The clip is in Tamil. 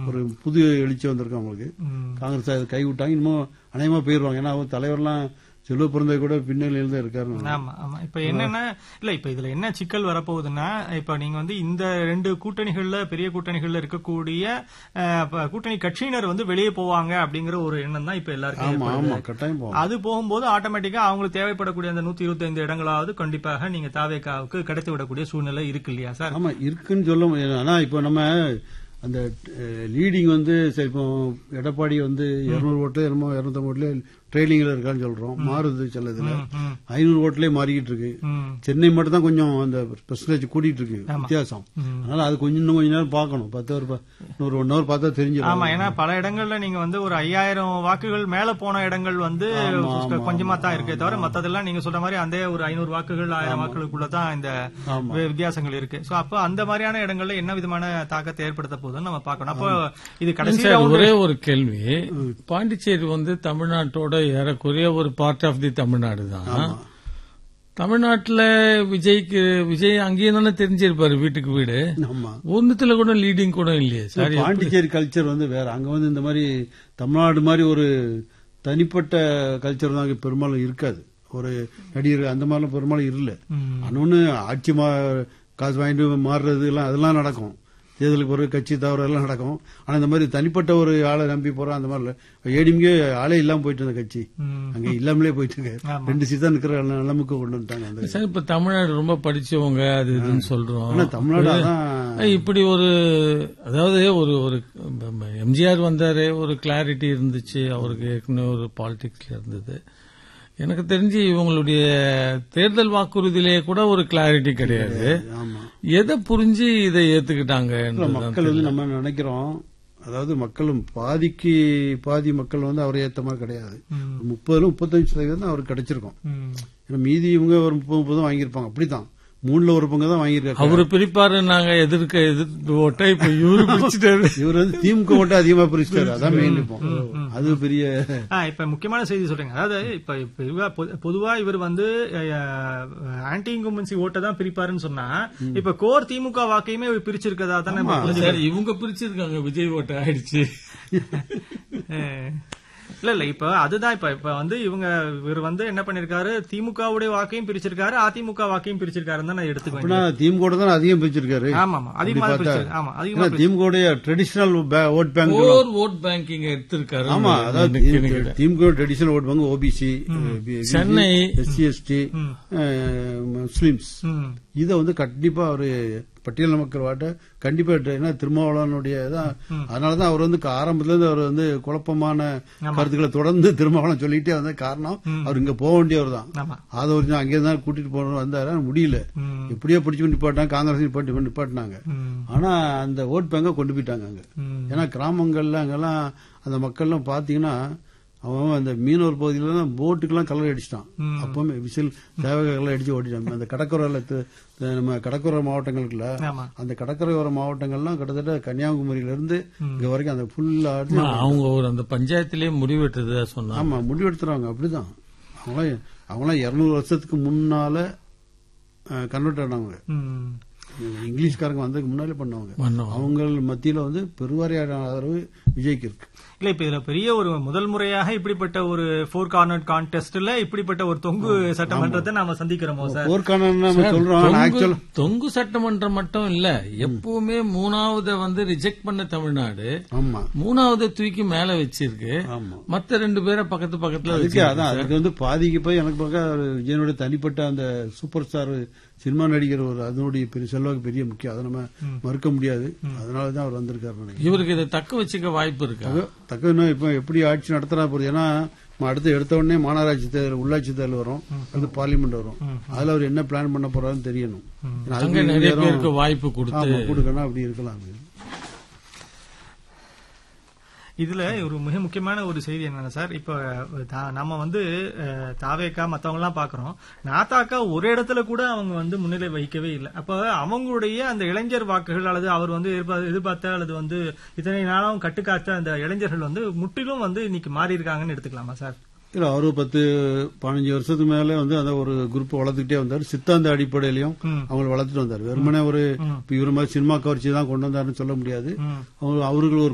ஒரு புது எழுச்சி வந்திருக்கு அவங்களுக்கு ம். காங்கிரஸ் அதை கை விட்டாங்க இன்னும் அநேகமா போயிருவாங்க ஏன்னா அவங்க தலைவர்லாம் செல்வ பிறந்த கூட பின்னணியில் தான் இருக்காரு ஆமா ஆமா இப்ப என்னன்னா இல்ல இப்ப இதுல என்ன சிக்கல் வரப்போகுதுன்னா இப்ப நீங்க வந்து இந்த ரெண்டு கூட்டணிகள்ல பெரிய கூட்டணிகள்ல இருக்கக்கூடிய அஹ், ப- கூட்டணி கட்சியினர் வந்து வெளியே போவாங்க அப்படிங்கிற ஒரு எண்ணம் தான் இப்ப எல்லாருக்கும் ஆமா ஏற்படுது. ஆமா கட்டாயம் போவாங்க அது போகும்போது ஆட்டோமேட்டிக்கா அவங்களுக்கு தேவைப்படக்கூடிய அந்த நூத்தி இருபத்தி ஐந்து இடங்களாவது கண்டிப்பாக நீங்க தாவேக்காவுக்கு கிடைத்து விடக்கூடிய சூழ்நிலை இருக்கு இல்லையா சார் ஆமா இருக்குன்னு சொல்ல முடியாது ஆனா இப்போ நம்ம அந்த லீடிங் வந்து சரி இப்போ எடப்பாடி வந்து இருநூறு ஓட்டுல என்னமோ இருநூத்தம்பது ஓட்டுல ட்ரெயிலிங்ல இருக்கான்னு சொல்றோம் மாறுது சில இதுல ம், ஐநூறு ஓட்டுலயே மாறிக்கிட்டு இருக்கு ம், சென்னை மட்டும் தான் கொஞ்சம் அந்த பெர்சன்டேஜ் கூட்டிட்டு இருக்கு வித்தியாசம் ம். அதனால அது கொஞ்சம் இன்னும் கொஞ்ச நேரம் பார்க்கணும் பத்து ஹவர் பா- இன்னொரு ஒன் ஹவர் பார்த்தா தெரிஞ்சிடும் ஆமா ஏன்னா பல இடங்கள்ல நீங்க வந்து ஒரு ஐயாயிரம் வாக்குகள் மேல போன இடங்கள் வந்து கொஞ்சமா தான் இருக்கே தவிர மத்ததெல்லாம் நீங்க சொல்ற மாதிரி அந்த ஒரு ஐநூறு வாக்குகள் ஆயிரம் வாக்குகளுக்குள்ள தான் இந்த ஆமா. வி- வித்தியாசங்கள் இருக்கு சோ அப்போ அந்த மாதிரியான இடங்கள்ல என்ன விதமான தாக்கத்தை ஏற்படுத்த போகுதுன்னு நம்ம பார்க்கணும் அப்போ இது கடைசி சார் round- ஒரே ஒரு கேள்வி பாண்டிச்சேரி வந்து தமிழ்நாட்டோட ஏறக்குறைய ஒரு பார்ட் ஆஃப் தி தமிழ்நாடு தான் தமிழ்நாட்டுல விஜய்க்கு விஜய் அங்கேயும் தானே தெரிஞ்சிருப்பாரு வீட்டுக்கு வீடு ஆமா ஒன்னுத்துல கூட லீடிங் கூட இல்லையே சார் பாண்டிச்சேரி கல்ச்சர் வந்து வேற அங்க வந்து இந்த மாதிரி தமிழ்நாடு மாதிரி ஒரு தனிப்பட்ட கல்ச்சர் தான் அங்க பெரும்பாலும் இருக்காது ஒரு நடிகர் அந்த மாதிரிலாம் பெரும்பாலும் இல்ல ம். இன்னொன்னு ஆட்சி மா காசு வாங்கிட்டு மாறுறது எல்லாம் அதெல்லாம் நடக்கும் தேர்தலுக்கு பிறகு கட்சி தவறு எல்லாம் நடக்கும் ஆனா இந்த மாதிரி தனிப்பட்ட ஒரு ஆளை நம்பி போறோம் அந்த மாதிரி ஏடிஎம்கே ஆளே இல்லாம போயிட்டு இருந்த கட்சி ம். அங்க இல்லாமலே போயிட்டு இருக்கு ஆமா. ரெண்டு சீட் தான் இருக்கிற நிலைமைக்கு கொண்டு வந்துட்டாங்க அந்த சார் இப்ப தமிழ்நாடு ரொம்ப படிச்சவங்க அது இதுன்னு சொல்றோம் ஆனா தமிழ்நாடு அதான் இப்படி ஒரு அதாவது ஒரு ஒரு எம்ஜிஆர் வந்தாரு ஒரு கிளாரிட்டி இருந்துச்சு அவருக்கு ஏற்கனவே ஒரு பாலிடிக்ஸ்ல இருந்தது எனக்கு தெரிஞ்சு இவங்களுடைய தேர்தல் வாக்குறுதியிலேயே கூட ஒரு கிளாரிட்டி கிடையாது ஆமா எதை புரிஞ்சு இதை இல்ல, ஏத்துக்கிட்டாங்க மக்கள் வந்து நம்ம நினைக்கிறோம் அதாவது மக்களும் பாதிக்கு பாதி மக்கள் வந்து அவரை ஏத்த மாதிரி கிடையாது ம். முப்பதுல முப்பத்தஞ்சு சதவீதம் தான் அவருக்கு கிடைச்சிருக்கும் ம். ஏன்னா மீதி இவங்க ஒரு முப்பது முப்பதும் வாங்கியிருப்பாங்க அப்படித்தான் மூணுல ஒரு பங்கு தான் வாங்கியிருக்காரு அவரு பிரிப்பாரு நாங்க எதிர்க்க எதிர்த்து ஓட்ட இப்ப இவரு பிரிச்சுட்டாரு இவர் வந்து திமுக ஓட்ட அதிகமா பிரிச்சிட்டாரு அதான் மெயின் இப்போ அது பெரிய ஆ, இப்ப முக்கியமான செய்தி சொல்றீங்க அதாவது இப்ப இப்ப இவ- பொ- பொதுவா இவர் வந்து ஆன்டி இன்குமென்சி ஓட்டை தான் பிரிப்பாருன்னு சொன்னா இப்ப கோர் திமுக வாக்கையுமே இவர் பிரிச்சிருக்கதா தானே நம்ம புரிஞ்சுக்கணும். சார் இவங்க பிரிச்சிருக்காங்க விஜய் ஓட்ட ஆயிடுச்சு அஹ். இல்ல இல்ல இப்ப அதுதான் இப்ப இப்ப வந்து இவங்க இவர் வந்து என்ன பண்ணிருக்காரு திமுகவுடைய வாக்கையும் பிரிச்சிருக்காரு அதிமுக வாக்கையும் பிரிச்சிருக்காருன்னு தான் நான் எடுத்துக்க அப்படின்னா வேண்டியது திமுக ஓட தான் அதிகம் பிரிச்சிருக்காரு ஆமா ஆமா அதிகமா அப்படி பார்த்தா- பிரிச்சிருக்கு ஆமா அதிகமா ஏன்னா திமுக உடைய traditional vote bank or vote banking எடுத்திருக்காரு ஆமா அதாவது எனக்கு நினைக்கிறேன். DMK traditional vote bank OBC Chennai. SC ST Muslims ம். இதை வந்து கண்டிப்பா அவரு பட்டியல் மக்கள் வாட்ட கண்டிப்பா எடுத்து- ஏன்னா திருமாவளவனுடைய தான் அதனாலதான் அவர் வந்து ஆரம்பத்துல இருந்து அவர் வந்து குழப்பமான கருத்துக்களை தொடர்ந்து திருமாவளவன் சொல்லிட்டே வந்த காரணம் அவர் இங்க போக வேண்டியவர் தான் ஆமா அதை ஒரு அங்கே தான் கூட்டிட்டு போகணும் வந்தாரு ஆனா முடியல ம். எப்படியோ பிடிச்சு நிப்பாட்டாங்க காங்கிரஸ் நிப்பாட்டி நிப்பாட்டினாங்க ம். ஆனா அந்த ஓட் பேங்க கொண்டு போயிட்டாங்க அங்க ம். ஏன்னா கிராமங்கள்ல அங்கெல்லாம் அந்த மக்கள்லாம் பாத்தீங்கன்னா அவன் அந்த மீனவர் பகுதியில தான் போட்டுக்கெல்லாம் கலர் அடிச்சிட்டான் ம். அப்பவுமே விசில் தேவக கலர் அடிச்சு ஓட்டிட்டான் அந்த கடற்கரையில து- து- நம்ம கடற்கரை மாவட்டங்களுக்குள்ள ஆமா அந்த கடற்கரையோர மாவட்டங்கள்லாம் கிட்டத்தட்ட கன்னியாகுமரியில இருந்து இங்க வரைக்கும் அந்த ஃபுல்லா ஆமா, அவங்க ஒரு அந்த பஞ்சாயத்திலேயே முடிவெட்டுறதா சொன்னாங்க ஆமா முடிவெடுத்துறாங்க அப்படிதான் அவங்களாம் அவங்களாம் இருநூறு வருஷத்துக்கு முன்னால கன்வெர்ட் ஆனவங்க ம். இங்கிலீஷ்காரங்க வந்ததுக்கு முன்னாலே பண்ணவங்க பண்ணோம். அவங்க மத்தியில வந்து பெருவாரியான ஆதரவு விஜய்க்கு இருக்கு இல்ல இப்ப இதுல பெரிய ஒரு முதல் முறையாக இப்படிப்பட்ட ஒரு ஃபோர் கார்னர் கான்டெஸ்ட்ல இப்படிப்பட்ட ஒரு தொங்கு சட்டமன்றத்தை நாம சந்திக்கிறோமோ சார் போர்க்கான நம்ம சொல்றோம் தொங்கு- ஆக்சுவல் தொங்கு சட்டமன்றம் மட்டும் இல்ல எப்பவுமே மூணாவத வந்து ரிஜெக்ட் பண்ண தமிழ்நாடு ஆமா மூணாவத தூக்கி மேல வச்சிருக்கு ஆமா மத்த ரெண்டு பேரை பக்கத்து பக்கத்துல அதுக்கு வச்சிருக்கு. அதான் அதுக்கு வந்து பாதிக்கு போய் எனக்கு பார்க்க ஒரு விஜயனுடைய தனிப்பட்ட அந்த சூப்பர் ஸ்டார் சினிமா நடிகர் ஒரு அதனுடைய பெரிய செல்வாக்கு பெரிய முக்கியம் அதை நம்ம மறுக்க முடியாது அதனால தான் அவர் வந்திருக்காரு நினைக்கிறேன் இவருக்கு இதை தக்க வச்சுக்க வாய்ப்பு இருக்கா தக்க இன்னும் இப்ப எப்படி ஆட்சி நடத்துறா போகுது ஏன்னா நம்ம அடுத்து எடுத்த உடனே மாநகராட்சி தேர்தல் உள்ளாட்சி தேர்தல் வரும் அடுத்து பார்லிமெண்ட் வரும் அதுல அவர் என்ன பிளான் பண்ண போறாருன்னு தெரியணும் ஏன்னா அங்க அதுக்கு நிறைய நேரம் பேருக்கு வாய்ப்பு கொடுத்து ஆமா கொடுக்கணும் அப்படி இருக்கலாம் அது. இதுல ஒரு மிக முக்கியமான ஒரு செய்தி என்னன்னா சார் இப்ப தா- நம்ம வந்து அஹ், தாவேக்கா மத்தவங்க எல்லாம் பாக்குறோம் நாத்தாக்கா ஒரு இடத்துல கூட அவங்க வந்து முன்னிலை வகிக்கவே இல்லை அப்ப அவங்களுடைய அந்த இளைஞர் வாக்குகள் அல்லது அவர் வந்து எதிர்பார்த்த எதிர்பார்த்த அல்லது வந்து இத்தனை நாளும் கட்டுக்காத்த அந்த இளைஞர்கள் வந்து முற்றிலும் வந்து இன்னைக்கு மாறி இருக்காங்கன்னு எடுத்துக்கலாமா சார் இல்ல அவரு பத்து பதினஞ்சு வருஷத்துக்கு மேல வந்து அந்த ஒரு குரூப் வளர்த்துக்கிட்டே வந்தாரு சித்தாந்த அடிப்படையிலையும் ம். அவங்களை வளர்த்துட்டு வந்தாரு வெறுமனே ஒரு இப்ப இவரு மாதிரி சினிமா கவர்ச்சி தான் கொண்டு வந்தாருன்னு சொல்ல முடியாது ம். அவங்க- அவர்கள் ஒரு